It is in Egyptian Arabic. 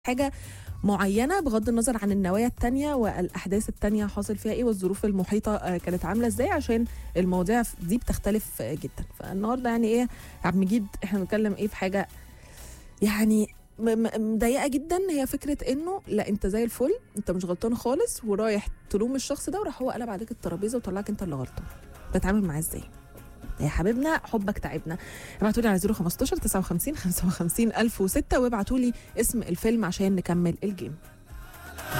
حاجة معينة بغض النظر عن النوايا التانية والأحداث التانية حاصل فيها إيه والظروف المحيطة آه، كانت عاملة إزاي عشان المواضيع دي بتختلف آه، جدا فالنهاردة يعني إيه يا عبد المجيد إحنا بنتكلم إيه في حاجة يعني م- م- مضايقة جدا هي فكرة إنه لا أنت زي الفل أنت مش غلطان خالص ورايح تلوم الشخص ده وراح هو قلب عليك الترابيزة وطلعك أنت اللي غلطان تتعامل معاه إزاي يا حبيبنا حبك تعبنا ابعتوا لي على 015 59 55 1006 وابعتوا لي اسم الفيلم عشان نكمل الجيم